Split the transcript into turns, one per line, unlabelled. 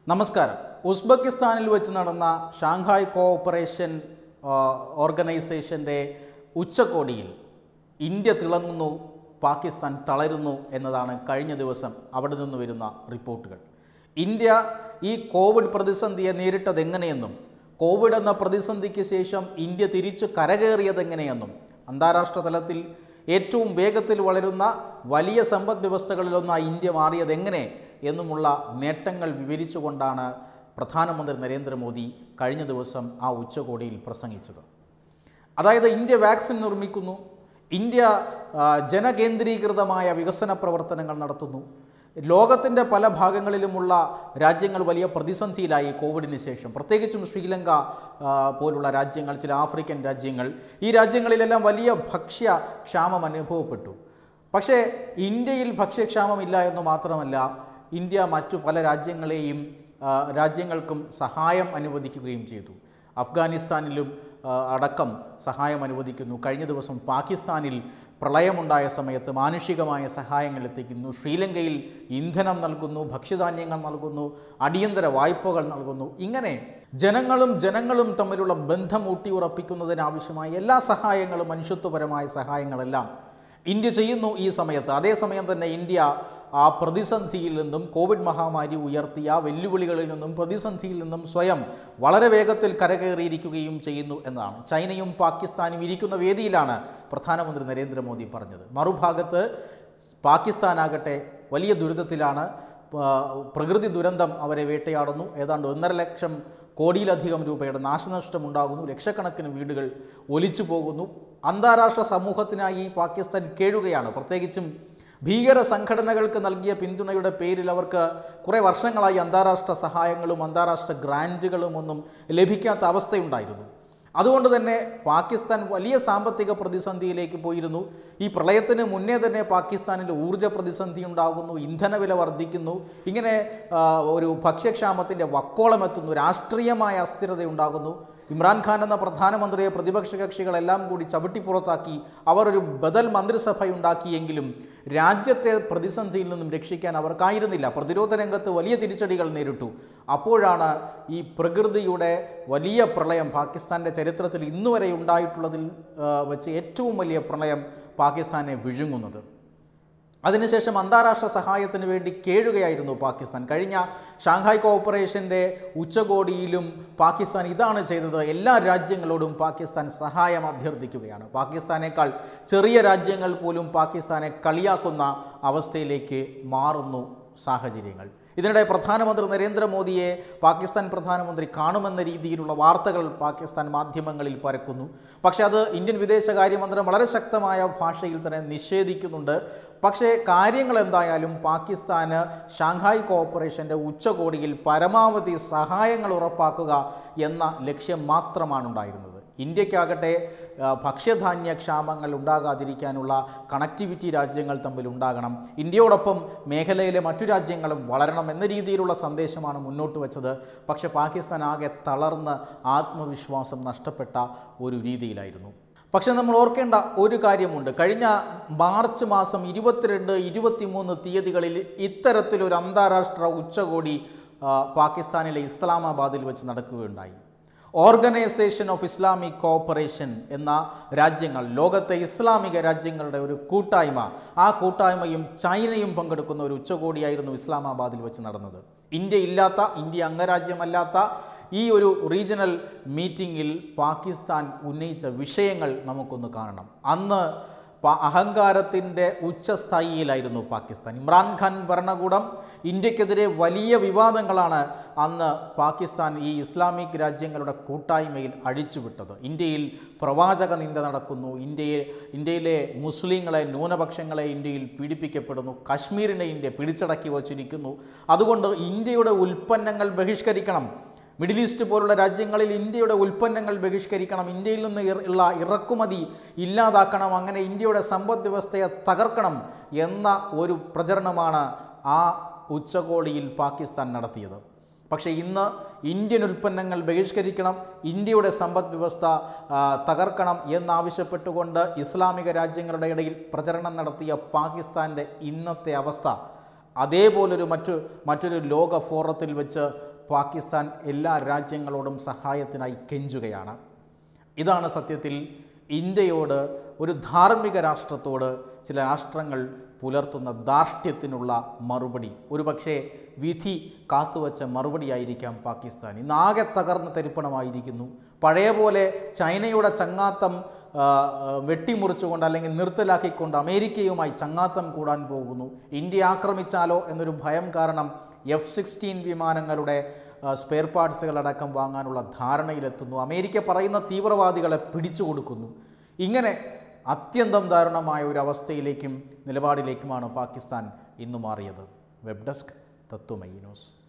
നമസ്കാരം ഉസ്ബെക്കിസ്ഥാനിൽ വെച്ച് നടന്ന ഷാങ്ഹായ് കോഓപ്പറേഷൻ ആ, ഓർഗനൈസേഷൻ്റെ ഉച്ചകോടിയിൽ ഇന്ത്യ തിളങ്ങുന്നു പാകിസ്ഥാൻ തളരുന്നു എന്നതാണ് കഴിഞ്ഞ ദിവസം അവിടെ നിന്ന് വരുന്ന റിപ്പോർട്ടുകൾ ഇന്ത്യ ഈ കോവിഡ് പ്രതിസന്ധിയെ നേരിട്ടത് എങ്ങനെയെന്നും കോവിഡ് എന്ന പ്രതിസന്ധിക്ക് ശേഷം ഇന്ത്യ തിരിച്ചു കരകയറിയത് എങ്ങനെയെന്നും അന്താരാഷ്ട്ര തലത്തിൽ ഏറ്റവും വേഗത്തിൽ വളരുന്ന വലിയ സമ്പദ് വ്യവസ്ഥകളിലൊന്നായി ഇന്ത്യ മാറിയത് എങ്ങനെ എന്നുമുള്ള നേട്ടങ്ങൾ വിവരിച്ചുകൊണ്ടാണ് പ്രധാനമന്ത്രി നരേന്ദ്രമോദി കഴിഞ്ഞ ദിവസം ആ ഉച്ചകോടിയിൽ പ്രസംഗിച്ചത് അതായത് ഇന്ത്യ വാക്സിൻ നിർമ്മിക്കുന്നു ഇന്ത്യ ആ, ജനകേന്ദ്രീകൃതമായ വികസന പ്രവർത്തനങ്ങൾ നടത്തുന്നു ലോകത്തിൻ്റെ പല ഭാഗങ്ങളിലുമുള്ള രാജ്യങ്ങൾ വലിയ പ്രതിസന്ധിയിലായി കോവിഡിന് ശേഷം പ്രത്യേകിച്ചും ശ്രീലങ്ക ആ, പോലുള്ള രാജ്യങ്ങൾ ചില ആഫ്രിക്കൻ രാജ്യങ്ങൾ ഈ രാജ്യങ്ങളിലെല്ലാം വലിയ ഭക്ഷ്യ ക്ഷാമം അനുഭവപ്പെട്ടു പക്ഷേ ഇന്ത്യയിൽ ഭക്ഷ്യക്ഷാമമില്ല എന്ന് മാത്രമല്ല ഇന്ത്യ മറ്റു പല രാജ്യങ്ങളെയും ആ, രാജ്യങ്ങൾക്കും സഹായം അനുവദിക്കുകയും ചെയ്തു അഫ്ഗാനിസ്ഥാനിലും ആ, അടക്കം സഹായം അനുവദിക്കുന്നു കഴിഞ്ഞ ദിവസം പാകിസ്ഥാനിൽ പ്രളയമുണ്ടായ സമയത്ത് മാനുഷികമായ സഹായങ്ങൾ എത്തിക്കുന്നു ശ്രീലങ്കയിൽ ഇന്ധനം നൽകുന്നു ഭക്ഷ്യധാന്യങ്ങൾ നൽകുന്നു അടിയന്തര വായ്പകൾ നൽകുന്നു ഇങ്ങനെ ജനങ്ങളും ജനങ്ങളും തമ്മിലുള്ള ബന്ധം ഊട്ടിയുറപ്പിക്കുന്നതിനാവശ്യമായ എല്ലാ സഹായങ്ങളും മനുഷ്യത്വപരമായ സഹായങ്ങളെല്ലാം ഇന്ത്യ ചെയ്യുന്നു ഈ സമയത്ത് അതേസമയം തന്നെ ഇന്ത്യ ആ പ്രതിസന്ധിയിൽ നിന്നും കോവിഡ് മഹാമാരി ഉയർത്തിയ വെല്ലുവിളികളിൽ നിന്നും പ്രതിസന്ധിയിൽ നിന്നും സ്വയം വളരെ വേഗത്തിൽ കരകയറിയിരിക്കുകയും ചെയ്യുന്നു എന്നതാണ് ചൈനയും പാകിസ്ഥാനും ഇരിക്കുന്ന വേദിയിലാണ് പ്രധാനമന്ത്രി നരേന്ദ്രമോദി പറഞ്ഞത് മറുഭാഗത്ത് പാകിസ്ഥാനാകട്ടെ വലിയ ദുരിതത്തിലാണ് ആ, പ്രകൃതി ദുരന്തം അവരെ വേട്ടയാടുന്നു ഏതാണ്ട് ഒന്നര ലക്ഷം കോടിയിലധികം രൂപയുടെ നാശനഷ്ടം ഉണ്ടാകുന്നു ലക്ഷക്കണക്കിന് വീടുകൾ ഒലിച്ചു പോകുന്നു അന്താരാഷ്ട്ര സമൂഹത്തിനായി പാകിസ്ഥാൻ കേഴുകയാണ് പ്രത്യേകിച്ചും ഭീകര സംഘടനകൾക്ക് നൽകിയ പിന്തുണയുടെ പേരിൽ അവർക്ക് കുറേ വർഷങ്ങളായി അന്താരാഷ്ട്ര സഹായങ്ങളും അന്താരാഷ്ട്ര ഗ്രാൻറ്റുകളും ഒന്നും ലഭിക്കാത്ത അവസ്ഥയുണ്ടായിരുന്നു അതുകൊണ്ട് തന്നെ പാകിസ്ഥാൻ വലിയ സാമ്പത്തിക പ്രതിസന്ധിയിലേക്ക് പോയിരുന്നു ഈ പ്രളയത്തിന് മുന്നേ തന്നെ പാകിസ്ഥാനിൽ ഊർജ്ജ പ്രതിസന്ധി ഉണ്ടാകുന്നു ഇന്ധനവില വർദ്ധിക്കുന്നു ഇങ്ങനെ ആ, ഒരു ഭക്ഷ്യക്ഷാമത്തിൻ്റെ വക്കോളം എത്തുന്നു രാഷ്ട്രീയമായ അസ്ഥിരത ഉണ്ടാകുന്നു ഇമ്രാൻഖാൻ എന്ന പ്രധാനമന്ത്രിയെ പ്രതിപക്ഷ കക്ഷികളെല്ലാം കൂടി ചവിട്ടിപ്പുറത്താക്കി അവർ ഒരു ബദൽ മന്ത്രിസഭയുണ്ടാക്കിയെങ്കിലും രാജ്യത്തെ പ്രതിസന്ധിയിൽ നിന്നും രക്ഷിക്കാൻ അവർക്കായിരുന്നില്ല പ്രതിരോധ രംഗത്ത് വലിയ തിരിച്ചടികൾ നേരിട്ടു അപ്പോഴാണ് ഈ പ്രകൃതിയുടെ വലിയ പ്രളയം പാകിസ്ഥാൻ്റെ ചരിത്രത്തിൽ ഇന്നുവരെ ഉണ്ടായിട്ടുള്ളതിൽ ആ, വെച്ച് ഏറ്റവും വലിയ പ്രളയം പാകിസ്ഥാനെ വിഴുങ്ങുന്നത് അതിനുശേഷം അന്താരാഷ്ട്ര സഹായത്തിന് വേണ്ടി കേഴുകയായിരുന്നു പാകിസ്ഥാൻ കഴിഞ്ഞ ഷാങ്ഹായ് കോഓപ്പറേഷൻ്റെ ഉച്ചകോടിയിലും പാകിസ്ഥാൻ ഇതാണ് ചെയ്തത് എല്ലാ രാജ്യങ്ങളോടും പാകിസ്ഥാൻ സഹായം അഭ്യർത്ഥിക്കുകയാണ് പാകിസ്ഥാനേക്കാൾ ചെറിയ രാജ്യങ്ങൾ പോലും പാകിസ്ഥാനെ കളിയാക്കുന്ന അവസ്ഥയിലേക്ക് മാറുന്നു സാഹചര്യങ്ങൾ ഇതിനിടെ പ്രധാനമന്ത്രി നരേന്ദ്രമോദിയെ പാകിസ്ഥാൻ പ്രധാനമന്ത്രി കാണുമെന്ന രീതിയിലുള്ള വാർത്തകൾ പാകിസ്ഥാൻ മാധ്യമങ്ങളിൽ പരക്കുന്നു പക്ഷേ അത് ഇന്ത്യൻ വിദേശകാര്യമന്ത്രി വളരെ ശക്തമായ ഭാഷയിൽ തന്നെ നിഷേധിക്കുന്നുണ്ട് പക്ഷേ കാര്യങ്ങൾ എന്തായാലും പാകിസ്ഥാന് ഷാങ്ഹായ് കോഓപ്പറേഷൻ്റെ ഉച്ചകോടിയിൽ പരമാവധി സഹായങ്ങൾ ഉറപ്പാക്കുക എന്ന ലക്ഷ്യം മാത്രമാണ് ഉണ്ടായിരുന്നത് ഇന്ത്യക്കാകട്ടെ ആ, ഭക്ഷ്യധാന്യ ക്ഷാമങ്ങൾ ഉണ്ടാകാതിരിക്കാനുള്ള കണക്ടിവിറ്റി രാജ്യങ്ങൾ തമ്മിൽ ഉണ്ടാകണം ഇന്ത്യയോടൊപ്പം മേഖലയിലെ മറ്റു രാജ്യങ്ങളും വളരണം എന്ന രീതിയിലുള്ള സന്ദേശമാണ് മുന്നോട്ട് വെച്ചത് പക്ഷേ പാകിസ്ഥാൻ ആകെ തളർന്ന് ആത്മവിശ്വാസം നഷ്ടപ്പെട്ട ഒരു രീതിയിലായിരുന്നു പക്ഷെ നമ്മൾ ഓർക്കേണ്ട ഒരു കാര്യമുണ്ട് കഴിഞ്ഞ മാർച്ച് മാസം ഇരുപത്തിരണ്ട് ഇരുപത്തിമൂന്ന് തീയതികളിൽ ഇത്തരത്തിലൊരു അന്താരാഷ്ട്ര ഉച്ചകോടി ആ, പാകിസ്ഥാനിലെ ഇസ്ലാമാബാദിൽ വെച്ച് നടക്കുകയുണ്ടായി ഓർഗനൈസേഷൻ ഓഫ് ഇസ്ലാമിക് കോഓപ്പറേഷൻ എന്ന രാജ്യങ്ങൾ ലോകത്തെ ഇസ്ലാമിക രാജ്യങ്ങളുടെ ഒരു കൂട്ടായ്മ ആ കൂട്ടായ്മയും ചൈനയും പങ്കെടുക്കുന്ന ഒരു ഉച്ചകോടിയായിരുന്നു ഇസ്ലാമാബാദിൽ വെച്ച് നടന്നത് ഇന്ത്യ ഇല്ലാത്ത ഇന്ത്യ അംഗരാജ്യമല്ലാത്ത ഈ ഒരു റീജിയണൽ മീറ്റിങ്ങിൽ പാകിസ്ഥാൻ ഉന്നയിച്ച വിഷയങ്ങൾ നമുക്കൊന്ന് കാണണം അന്ന് പ- അഹങ്കാരത്തിൻ്റെ ഉച്ചസ്ഥായിയിലായിരുന്നു പാകിസ്ഥാൻ ഇമ്രാൻഖാൻ ഭരണകൂടം ഇന്ത്യക്കെതിരെ വലിയ വിവാദങ്ങളാണ് അന്ന് പാകിസ്ഥാൻ ഈ ഇസ്ലാമിക് രാജ്യങ്ങളുടെ കൂട്ടായ്മയിൽ അഴിച്ചുവിട്ടത് ഇന്ത്യയിൽ പ്രവാചക നിന്ദ നടക്കുന്നു ഇന്ത്യയെ ഇന്ത്യയിലെ മുസ്ലിങ്ങളെ ന്യൂനപക്ഷങ്ങളെ ഇന്ത്യയിൽ പീഡിപ്പിക്കപ്പെടുന്നു കാശ്മീരിനെ ഇന്ത്യ പിടിച്ചടക്കി വച്ചിരിക്കുന്നു അതുകൊണ്ട് ഇന്ത്യയുടെ ഉൽപ്പന്നങ്ങൾ ബഹിഷ്കരിക്കണം മിഡിൽ ഈസ്റ്റ് പോലുള്ള രാജ്യങ്ങളിൽ ഇന്ത്യയുടെ ഉൽപ്പന്നങ്ങൾ ബഹിഷ്കരിക്കണം ഇന്ത്യയിൽ നിന്ന് ഇറ- ഉള്ള ഇറക്കുമതി ഇല്ലാതാക്കണം അങ്ങനെ ഇന്ത്യയുടെ സമ്പദ് വ്യവസ്ഥയെ തകർക്കണം എന്ന ഒരു പ്രചരണമാണ് ആ ഉച്ചകോടിയിൽ പാകിസ്ഥാൻ നടത്തിയത് പക്ഷേ ഇന്ന് ഇന്ത്യൻ ഉൽപ്പന്നങ്ങൾ ബഹിഷ്കരിക്കണം ഇന്ത്യയുടെ സമ്പദ് വ്യവസ്ഥ ആ, തകർക്കണം എന്നാവശ്യപ്പെട്ടുകൊണ്ട് ഇസ്ലാമിക രാജ്യങ്ങളുടെ ഇടയിൽ പ്രചരണം നടത്തിയ പാകിസ്ഥാൻ്റെ ഇന്നത്തെ അവസ്ഥ അതേപോലൊരു മറ്റു മറ്റൊരു ലോക ഫോറത്തിൽ വെച്ച് പാകിസ്ഥാൻ എല്ലാ രാജ്യങ്ങളോടും സഹായത്തിനായി കെഞ്ചുകയാണ് ഇതാണ് സത്യത്തിൽ ഇന്ത്യയോട് ഒരു ധാർമ്മിക രാഷ്ട്രത്തോട് ചില രാഷ്ട്രങ്ങൾ പുലർത്തുന്ന ധാർഷ്ട്യത്തിനുള്ള മറുപടി ഒരുപക്ഷെ വിധി കാത്തുവച്ച മറുപടിയായിരിക്കാം പാകിസ്ഥാൻ ഇന്നാകെ തകർന്ന തരിപ്പണമായിരിക്കുന്നു പഴയ പോലെ ചൈനയുടെ ചങ്ങാത്തം ആ, ആ, വെട്ടിമുറിച്ചുകൊണ്ട് അല്ലെങ്കിൽ നിർത്തലാക്കിക്കൊണ്ട് അമേരിക്കയുമായി ചങ്ങാത്തം കൂടാൻ പോകുന്നു ഇന്ത്യ ആക്രമിച്ചാലോ എന്നൊരു ഭയം കാരണം എഫ് സിക്സ്റ്റീൻ വിമാനങ്ങളുടെ ആ, സ്പെയർ പാർട്സുകളടക്കം വാങ്ങാനുള്ള ധാരണയിലെത്തുന്നു അമേരിക്ക പറയുന്ന തീവ്രവാദികളെ പിടിച്ചു കൊടുക്കുന്നു ഇങ്ങനെ അത്യന്തം ദാരുണമായ ഒരു അവസ്ഥയിലേക്കും നിലപാടിലേക്കുമാണ് പാകിസ്ഥാൻ ഇന്നു മാറിയത് വെബ് ഡെസ്ക് തത്വമൈ ന്യൂസ്